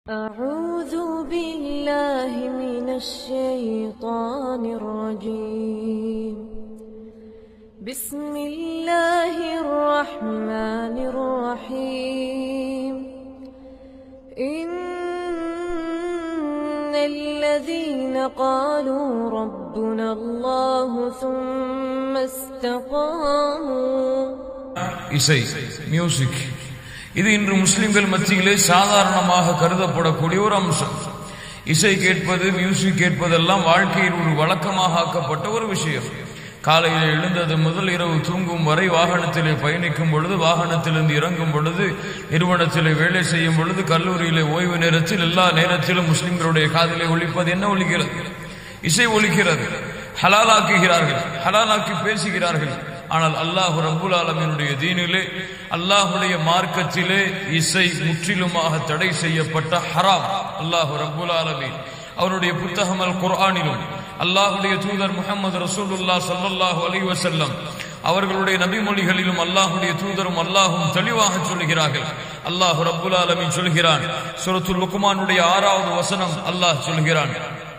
أعوذ بالله من الشيطان الرجيم بسم الله الرحمن الرحيم إن الذين قالوا ربنا الله ثم استقاموا இசை மியூசிக் இது இன்று முஸ்லிம்கள் மத்தியிலே சாதாரணமாக கருதப்படக்கூடிய ஒரு அம்சம் இசை கேட்பது மியூசிக் கேட்பதெல்லாம் வாழ்க்கையில் ஒரு வழக்கமாக ஆக்கப்பட்ட ஒரு விஷயம் காலையில் எழுந்தது முதல் இரவு தூங்கும் வரை வாகனத்திலே பயணிக்கும் பொழுது வாகனத்திலிருந்து இறங்கும் பொழுது நிறுவனத்திலே வேலை செய்யும் பொழுது கல்லூரியிலே ஓய்வு நேரத்தில் எல்லா நேரத்திலும் முஸ்லிம்களுடைய காதிலே ஒலிப்பது என்ன ஒலிக்கிறது இசை ஒலிக்கிறது ஹலாலாக்குகிறார்கள் ஹலாலாக்கி பேசுகிறார்கள் ஆனால் அல்லாஹு ரப்புல் ஆலமீனுடைய தீனிலே அல்லாஹுடைய மார்க்கத்திலே இசை முற்றிலுமாக தடை செய்யப்பட்ட ஹராம் அல்லாஹு ரப்புல் ஆலமீன் அவருடைய புத்தகம் அல் குர்ஆனிலும் அல்லாஹுடைய தூதர் முகமது ரசூலுல்லா ஸல்லல்லாஹு அலைஹி வஸல்லம் அவர்களுடைய நபிமொழிகளிலும் அல்லாஹுடைய தூதரும் அல்லாஹும் தெளிவாக சொல்கிறார்கள் அல்லாஹு ரப்புல் ஆலமீன் சொல்கிறான் சூரத்துல் லுக்மானுடைய ஆறாவது வசனம் அல்லாஹ் சொல்கிறான்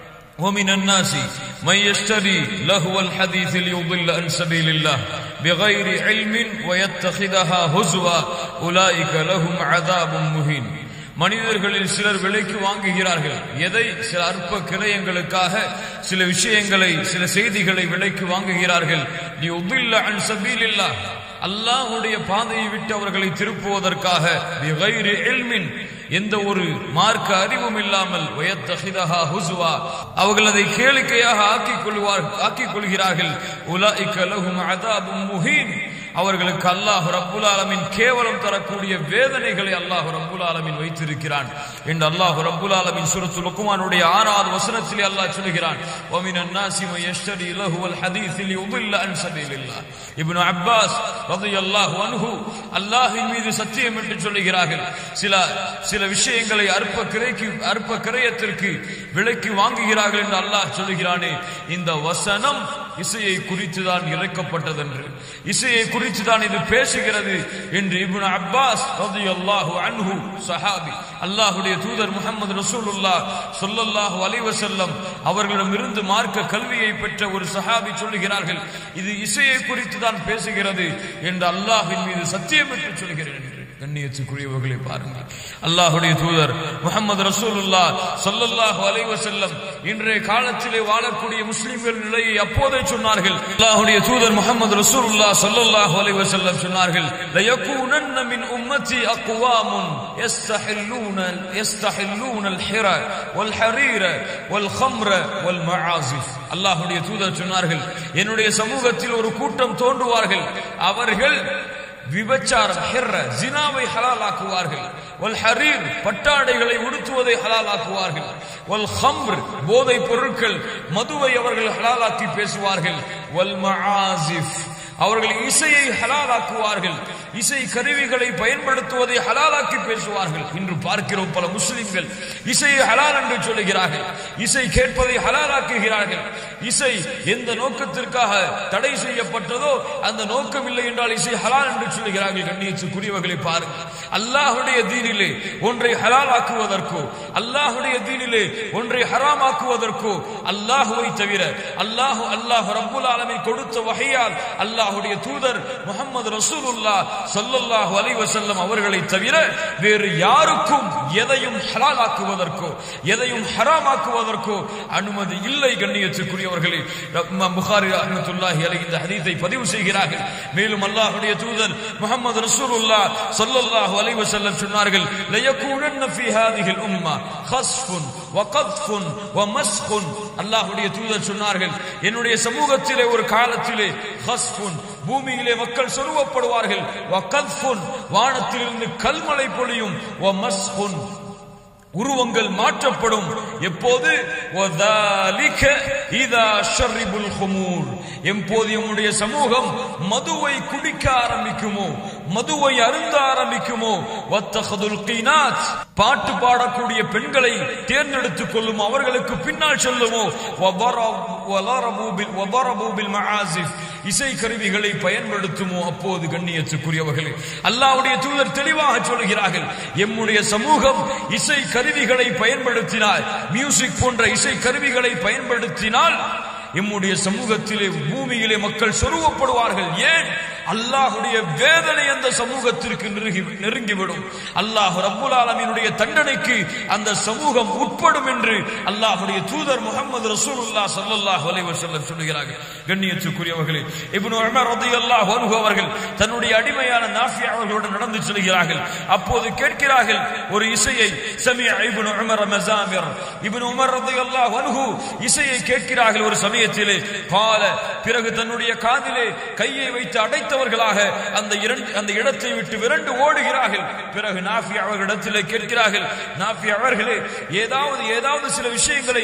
ومن الناس من يشتري لهو الحديث ليضل عن سبيل الله بغير علم ويتخذها هزوا اولئك لهم عذاب مهين மனிதர்களில் சிலர் விலைக்கு வாங்குகிறார்கள் எதை சில அற்ப கிரயங்களுக்காக சில விஷயங்களை சில செய்திகளை விலைக்கு வாங்குகிறார்கள் நீ உபில்ல அன் சபீலில்லா அல்லாஹுடைய பாதையை விட்டு அவர்களை திருப்புவதற்காக பிகைரி இல்மின் எந்த ஒரு மார்க்க அறிவும் இல்லாமல் வயத்தஹிதஹா ஹுஸ்வா அவர்கள் அதை கேளிக்கையாக ஆக்கிக் கொள்வார் ஆக்கிக் கொள்கிறார்கள் உலாஇக லஹும் அதாபும் முஹீன் அவர்களுக்கு அல்லாஹ் ரப்புல் ஆலமின் கேவலம் தரக்கூடிய வேதனைகளை அல்லாஹ் ரப்புல் ஆலமின் வைத்திருக்கிறான் என்று அல்லாஹ் ரப்புல் ஆலமின் சூரத்து லுக்மானுடைய ஆறாவது வசனத்திலே அல்லாஹ் சொல்கிறான் ومن الناس من يشتري له الحديث ليضل عن سبيل الله இப்னு அப்பாஸ் ரலியல்லாஹு அன்ஹு அல்லாஹ்வின் மீது சத்தியம் என்று சொல்லுகிறார்கள் சில சில விஷயங்களை அற்ப கிரைக்கு அற்ப கிரயத்திற்கு விலைக்கு வாங்குகிறார்கள் என்று அல்லாஹ் சொல்லுகிறானே இந்த வசனம் இசையை குறித்து தான் இறக்கப்பட்டதென்று இசையை குறித்து தான் இது பேசுகிறது என்று இப்னு அப்பாஸ் ரலியல்லாஹு அன்ஹு சஹாபி அல்லாஹ்வுடைய தூதர் முகமது ரசூலுல்லாஹ் ஸல்லல்லாஹு அலைஹி வஸல்லம் அவர்களிடமிருந்து மார்க்க கல்வியை பெற்ற ஒரு சஹாபி சொல்லுகிறார்கள் இது இசையை குறித்து தான் பேசுகிறது என்று அல்லாஹ்வின் மீது சத்தியம் என்று சொல்கிறேன் என்று கண்ணியத்துக்குரியவர்களை பாருங்கள் அல்லாஹுடைய தூதர் முகமது ரசூலுல்லா சொல்லல்லாஹு அலைஹி வஸல்லம் இன்றைய காலத்திலே வாழக்கூடிய முஸ்லிம்கள் நிலையை அப்போதே சொன்னார்கள் அல்லாஹுடைய தூதர் முகமது ரசூலுல்லா சொல்லல்லாஹு அலைஹி வஸல்லம் சொன்னார்கள் லயகூனன்ன மின் உம்மத்தி அக்வாமுன் يستحلون يستحلون الحر والحرير والخمر والمعازف அல்லாஹ்வுடைய தூதர் சொன்னார்கள் என்னுடைய சமூகத்தில் ஒரு கூட்டம் தோன்றுவார்கள் அவர்கள் விபச்சாரம் ஹெர்ர ஜினாவை ஹலாலாக்குவார்கள் வல் ஹரீர் பட்டாடைகளை உடுத்துவதை ஹலாலாக்குவார்கள் வல் ஹம்ர் போதை பொருட்கள் மதுவை அவர்கள் ஹலாலாக்கி பேசுவார்கள் வல் மஆசிஃப் அவர்கள் இசையை ஹலாலாக்குவார்கள் இசை கருவிகளை பயன்படுத்துவதை ஹலாலாக்கி பேசுவார்கள் இன்று பார்க்கிறோம் பல முஸ்லிம்கள் இசையை ஹலால் என்று சொல்லுகிறார்கள் இசை கேட்பதை ஹலாலாக்குகிறார்கள் இசை எந்த நோக்கத்திற்காக தடை செய்யப்பட்டதோ அந்த நோக்கம் இல்லை என்றால் இசை ஹலால் என்று சொல்லுகிறார்கள் கண்ணியத்துக்குரியவர்களை பாருங்கள் அல்லாஹுடைய தீனிலே ஒன்றை ஹலாலாக்குவதற்கோ அல்லாஹுடைய தீனிலே ஒன்றை ஹராமாக்குவதற்கோ அல்லாஹுவை தவிர அல்லாஹு அல்லாஹ் ரப்புல் ஆலமீன் கொடுத்த வகையால் அல்லாஹுடைய தூதர் முகமது ரசூலுல்லா சொல்லல்லாஹு அலைஹி வஸல்லம் அவர்களை தவிர வேறு யாருக்கும் எதையும் ஹலாலாக்குவதற்கோ எதையும் ஹராமாக்குவதற்கோ அனுமதி இல்லை கண்ணியத்துக்குரியவர்களே புகாரி ரஹ்மத்துல்லாஹி அலைஹி இந்த ஹதீஸை பதிவு செய்கிறார்கள் மேலும் அல்லாஹ்வுடைய தூதர் முகமது ரசூலுல்லா ஸல்லல்லாஹு அலைஹி வஸல்லம் சொன்னார்கள் லயகூனன்ன ஃபீ ஹாதிஹில் உம்மா ஹஸ்ஃபுன் வகத்ஃபுன் வமஸ்குன் அல்லாஹ்வுடைய தூதர் சொன்னார்கள் என்னுடைய சமூகத்திலே ஒரு காலத்திலே ஹஸ்ஃபுன் பூமியிலே மக்கள் சொருவப்படுவார்கள் வகத்ஃபுன் வானத்திலிருந்து கல்மலை பொழியும் வமஸ்குன் உருவங்கள் மாற்றப்படும் எப்போது எப்போது நம்முடைய சமூகம் மதுவை குடிக்க ஆரம்பிக்குமோ மதுவை அருந்த ஆரம்பிக்குமோ வத்தகதுல் கீனாத் பாட்டு பாடக்கூடிய பெண்களை தேர்ந்தெடுத்துக் கொள்ளும் அவர்களுக்கு பின்னால் செல்லுமோ இசை கருவிகளை பயன்படுத்துமோ அப்போது கண்ணியத்துக்குரியவர்களே அல்லாவுடைய தூதர் தெளிவாக சொல்கிறார்கள் எம்முடைய சமூகம் இசை கருவிகளை பயன்படுத்தினால் மியூசிக் போன்ற இசை கருவிகளை பயன்படுத்தினால் எம்முடைய சமூகத்திலே பூமியிலே மக்கள் சொருவப்படுவார்கள் ஏன் அல்லாஹுடைய வேதனை அந்த சமூகத்திற்கு நெருங்கி நெருங்கிவிடும் அல்லாஹ் ரப்புல் ஆலமீனுடைய தண்டனைக்கு அந்த சமூகம் உட்படும் என்று அல்லாஹுடைய தூதர் முகமது ரசூலுல்லா ஸல்லல்லாஹு அலைஹி வஸல்லம் சொல்கிறார்கள் கண்ணியத்துக்குரியவர்களே இப்னு உமர் ரலியல்லாஹு அன்ஹு அவர்கள் தன்னுடைய அடிமையான நாஃபி அவர்களுடன் நடந்து செல்கிறார்கள் அப்போது கேட்கிறார்கள் ஒரு இசையை சமிஅ இப்னு உமர் மஸாமிர் இப்னு உமர் ரலியல்லாஹு அன்ஹு இசையை கேட்கிறார்கள் ஒரு சமயத்திலே கால பிறகு தன்னுடைய காதிலே கையை வைத்து அடைத்த பார்த்தவர்களாக அந்த இரண்டு அந்த இடத்தை விட்டு விரண்டு ஓடுகிறார்கள் பிறகு நாஃபி அவர்களிடத்தில் கேட்கிறார்கள் நாஃபி அவர்களே ஏதாவது ஏதாவது சில விஷயங்களை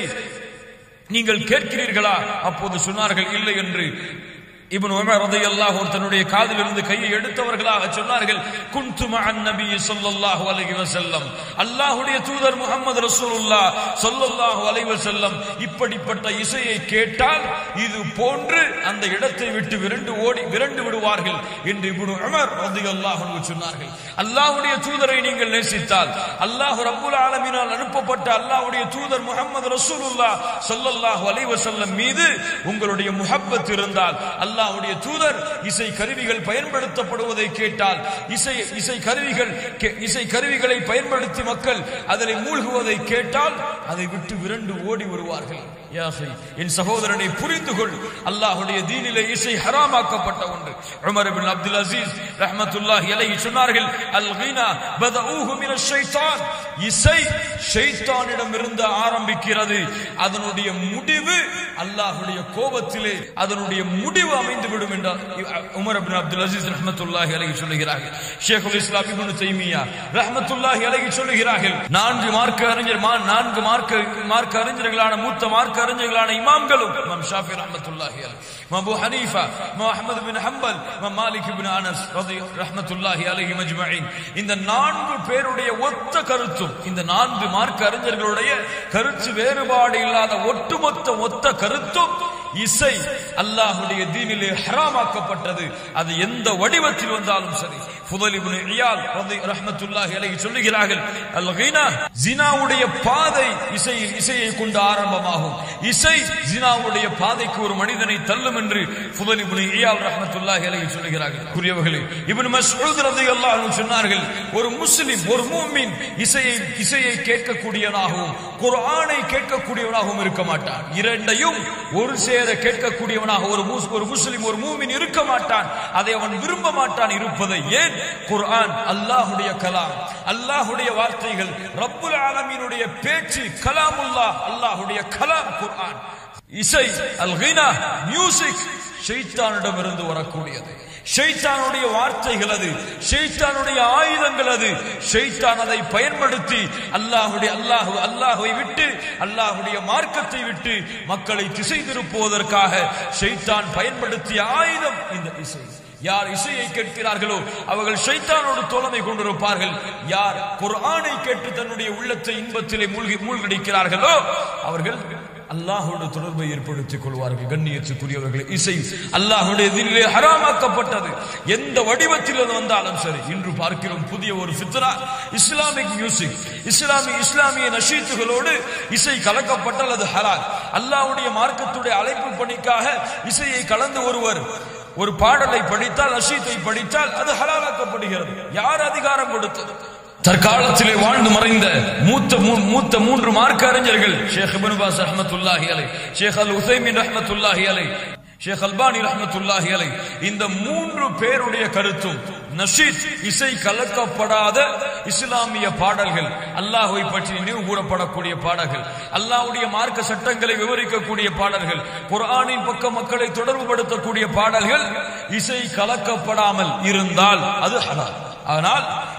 நீங்கள் கேட்கிறீர்களா அப்போது சொன்னார்கள் இல்லை என்று இப்னு உமர் ரலியல்லாஹு தன்னுடைய காதில் இருந்து கையை எடுத்தவர்களாக சொன்னார்கள் குன்து மஅன் நபி ஸல்லல்லாஹு அலைஹி வஸல்லம் அல்லாஹ்வுடைய தூதர் முஹம்மது ரசூலுல்லாஹ் ஸல்லல்லாஹு அலைஹி வஸல்லம் இப்படிப்பட்ட இசையை கேட்டால் இது போன்று அந்த இடத்தை விட்டு விரண்டு ஓடி விரண்டு விடுவார்கள் என்று இப்னு உமர் ரலியல்லாஹு அன்ஹு சொன்னார்கள் அல்லாஹ்வுடைய தூதரை நீங்கள் நேசித்தால் அல்லாஹ் ரப்புல் ஆலமீனால் அனுப்பப்பட்ட அல்லாஹ்வுடைய தூதர் முஹம்மது ரசூலுல்லாஹ் ஸல்லல்லாஹு அலைஹி வஸல்லம் மீது உங்களுடைய முஹப்பத் இருந்தால் அல்லாஹ் அல்லாஹ்வுடைய தூதர் இசை கருவிகள் பயன்படுத்தப்படுவதை கேட்டால் இசை இசை கருவிகள் இசை கருவிகளை பயன்படுத்தி மக்கள் அதில் மூழ்குவதை கேட்டால் அதை விட்டு விரண்டு ஓடி வருவார்கள் என் சகோதரனை புரிந்து கொள் அல்லாஹுடைய தீனிலே இசை ஹராமாக்கப்பட்ட ஒன்று உமர் பின் அப்துல் அசீஸ் ரஹ்மத்துல்லாஹி அலைஹி சொன்னார்கள் அல் கீனா பதஊஹு மின ஷைத்தான் இசை ஷைத்தானிடம் இருந்து ஆரம்பிக்கிறது அதனுடைய முடிவு அல்லாஹுடைய கோபத்திலே அதனுடைய முடிவு அமைந்து விடும் என்றார் உமர் பின் அப்துல் அசீஸ் ரஹ்மத்துல்லாஹி அலைஹி சொல்லுகிறார்கள் ஷேகுல் இஸ்லாம் இப்னு தைமியா ரஹ்மத்துல்லாஹி அலைஹி சொல்லுகிறார்கள் நான்கு மார்க்க அறிஞர் நான்கு மார்க்க மார்க்க அறிஞர்களான மூத்த மார்க்க அறிஞர்களான இமாம்களும் இமாம் ஷாஃபி ரஹ்மத்துல்லாஹி அலைஹி இமாம் அபூ ஹனீஃபா இமாம் அஹ்மத் பின் ஹம்பல் இமாம் மாலிக் பின் அனஸ் ரதி ரஹ்மத்துல்லாஹி அலைஹி மஜ்மஈன் இந்த நான்கு பேருடைய ஒத்த கருத்தும் இந்த நான்கு மார்க்க அறிஞர்களுடைய கருத்து வேறுபாடு இல்லாத ஒட்டுமொத்த ஒத்த கருத்தும் இசை அல்லாஹுடைய தீனிலே ஹராமாக்கப்பட்டது அது எந்த வடிவத்தில் வந்தாலும் சரி ஃபுதல் இப்னு இயால் ரஹ்மத்துல்லாஹி அலைஹி சொல்லுகிறார்கள் அல் கீனா ஜினாவுடைய பாதை இசை இசையை கொண்டு ஆரம்பமாகும் இசை ஜினாவுடைய பாதைக்கு ஒரு மனிதனை தள்ளும் என்று ஃபுதல் இப்னு இயால் ரஹ்மத்துல்லாஹி அலைஹி சொல்லுகிறார்கள் புரியவர்களே இப்னு மஸ்ஊத் ரலியல்லாஹு அன்ஹு சொன்னார்கள் ஒரு முஸ்லிம் ஒரு மூமின் இசையை இசையை கேட்கக்கூடியவனாகவும் குர்ஆனை கேட்கக்கூடியவனாகவும் இருக்க மாட்டான் இரண்டையும் ஒரு சேர கேட்கக்கூடியவனாக ஒரு ஒரு முஸ்லிம் ஒரு மூமின் இருக்க மாட்டான் அதை அவன் விரும்ப மாட்டான் இருப்பதை ஏன் குர்ஆன் அல்லாஹுடைய கலாம் அல்லாஹுடைய வார்த்தைகள் ரப்புல் ஆலமீனுடைய பேச்சு கலாமுல்லாஹ் அல்லாஹுடைய கலாம் குர்ஆன் இசை அல் கீனா மியூசிக் ஷைத்தானிடம் இருந்து வரக்கூடியது ஷைத்தானுடைய வார்த்தைகள் அது ஷைத்தானுடைய ஆயுதங்கள் அது ஷைத்தான் அதை பயன்படுத்தி அல்லாஹுடைய அல்லாஹு அல்லாஹுவை விட்டு அல்லாஹுடைய மார்க்கத்தை விட்டு மக்களை திசை திருப்புவதற்காக ஷைத்தான் பயன்படுத்திய ஆயுதம் இந்த இசை யார் இசையை கேட்கிறார்களோ அவர்கள் ஷைத்தானோடு தோழமை கொண்டிருப்பார்கள் யார் குர்ஆனை கேட்டு தன்னுடைய உள்ளத்தை இன்பத்திலே மூழ்கி மூழ்கடிக்கிறார்களோ அவர்கள் அல்லாஹோட தொடர்பை ஏற்படுத்திக் கொள்வார்கள் கண்ணியத்துக்குரியவர்கள் இசை அல்லாஹுடைய தினிலே ஹராமாக்கப்பட்டது எந்த வடிவத்தில் அது வந்தாலும் சரி இன்று பார்க்கிறோம் புதிய ஒரு ஃபித்ரா இஸ்லாமிக் மியூசிக் இஸ்லாமிய இஸ்லாமிய நஷீத்துகளோடு இசை கலக்கப்பட்டால் அது ஹலால் அல்லாஹ்வுடைய மார்க்கத்துடைய அழைப்பு பணிக்காக இசையை கலந்து ஒருவர் ஒரு பாடலை படித்தால் அஷீத்தை படித்தால் அது ஹலாலாக்கப்படுகிறது யார் அதிகாரம் கொடுத்தது தற்காலத்திலே வாழ்ந்து மறைந்த மூத்த மூத்த மூன்று மார்க்க அறிஞர்கள் ஷேக் இப்னு பாஸ் ரஹ்மத்துல்லாஹி அலை ஷேக் அல் உசைமின் ரஹ்மத்துல்லாஹி அலை ஷேக் அல்பானி ரஹ்மத்துல்லாஹி அலை இந்த மூன்று பேருடைய கருத்தும் நஷீத் இசை கலக்கப்படாத இஸ்லாமிய பாடல்கள் அல்லாஹுவை பற்றி நினைவு கூறப்படக்கூடிய பாடல்கள் அல்லாஹ்வுடைய மார்க்க சட்டங்களை விவரிக்கக்கூடிய பாடல்கள் குர்ஆனின் பக்கம் மக்களை தொடர்புபடுத்தக்கூடிய பாடல்கள் இசை கலக்கப்படாமல் இருந்தால் அது ஹலால் ஆனால்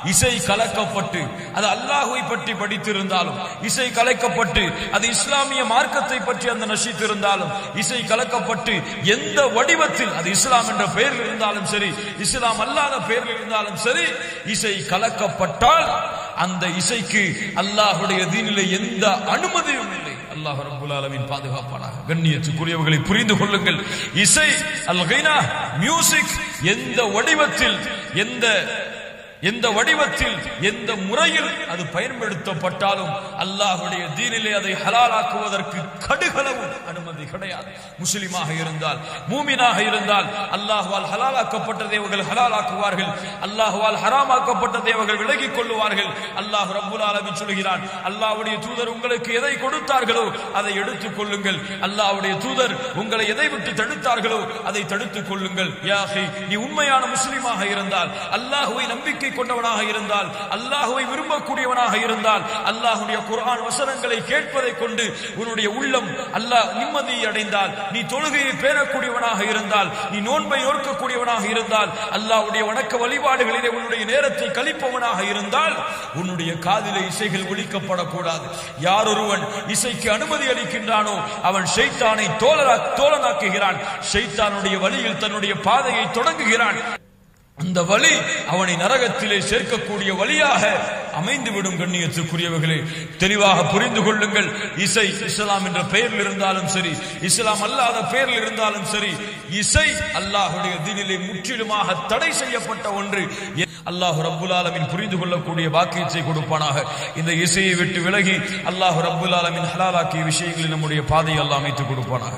இசை கலக்கப்பட்டு அது அல்லாஹுவை பற்றி படித்திருந்தாலும் இசை கலக்கப்பட்டு அது இஸ்லாமிய மார்க்கத்தை பற்றி அந்த நசித்திருந்தாலும் இசை கலக்கப்பட்டு எந்த வடிவத்தில் அது இஸ்லாம் என்ற பெயரில் இருந்தாலும் சரி இஸ்லாம் அல்லாத பெயரில் இருந்தாலும் சரி இசை கலக்கப்பட்டால் அந்த இசைக்கு அல்லாஹுடைய தீனிலே எந்த அனுமதியும் இல்லை அல்லாஹ் ரப்புல் ஆலமீன் பாதுகாப்பானாக கண்ணியத்துக்குரியவர்களை புரிந்து கொள்ளுங்கள் இசை அல் கைனா மியூசிக் எந்த வடிவத்தில் எந்த எந்த வடிவத்தில் எந்த முறையில் அது பயன்படுத்தப்பட்டாலும் அல்லாஹுடைய தீனிலே அதை ஹலாலாக்குவதற்கு கடுகளவும் அனுமதி கிடையாது முஸ்லிமாக இருந்தால் மூமினாக இருந்தால் அல்லாஹுவால் ஹலாலாக்கப்பட்டதை அவர்கள் ஹலாலாக்குவார்கள் அல்லாஹுவால் ஹராமாக்கப்பட்டதை அவர்கள் விலகிக் கொள்ளுவார்கள் அல்லாஹ் ரப்புல் ஆலமீன் சொல்கிறான் அல்லாஹ்வுடைய தூதர் உங்களுக்கு எதை கொடுத்தார்களோ அதை எடுத்துக் கொள்ளுங்கள் அல்லாஹ்வுடைய தூதர் உங்களை எதை விட்டு தடுத்தார்களோ அதை தடுத்துக் கொள்ளுங்கள் யா அஹி, நீ உண்மையான முஸ்லிமாக இருந்தால் அல்லாஹுவை நம்பிக்கை கொண்டவனாக இருந்தால் அல்லாஹுவை விரும்பக்கூடியவனாக இருந்தால் அல்லாஹுடைய குர்ஆன் வசனங்களை கேட்பதை கொண்டு உன்னுடைய உள்ளம் அல்லாஹ் நிம்மதியை அடைந்தால் நீ தொழுகையை பேணக்கூடியவனாக இருந்தால் நீ நோன்பை நோக்கக்கூடியவனாக இருந்தால் அல்லாஹ்வுடைய வணக்க வழிபாடுகளிலே உன்னுடைய நேரத்தை கழிப்பவனாக இருந்தால் உன்னுடைய காதிலே இசைகள் ஒலிக்கப்படக்கூடாது யார் ஒருவன் இசைக்கு அனுமதி அளிக்கின்றானோ அவன் ஷைத்தானை தோழரா தோழனாக்குகிறான் ஷைத்தானுடைய வழியில் தன்னுடைய பாதையை தொடங்குகிறான் அந்த வழி அவனை நரகத்திலே சேர்க்கக்கூடிய வழியாக அமைந்துவிடும் கண்ணியத்துக்குரியவர்களே தெளிவாக புரிந்து கொள்ளுங்கள் இசை இஸ்லாம் என்ற பெயரில் இருந்தாலும் சரி இஸ்லாம் அல்லாத பெயரில் இருந்தாலும் சரி இசை அல்லாஹுடைய தீனிலே முற்றிலுமாக தடை செய்யப்பட்ட ஒன்று அல்லாஹ் ரப்புல் ஆலமின் புரிந்து கொள்ளக்கூடிய பாக்கியத்தை கொடுப்பானாக இந்த இசையை விட்டு விலகி அல்லாஹ் ரப்புல் ஆலமின் ஹலாலாக்கிய விஷயங்களில் நம்முடைய பாதையை அல்லாஹ் அமைத்துக் கொடுப்பானாக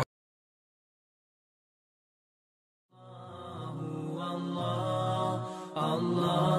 Allah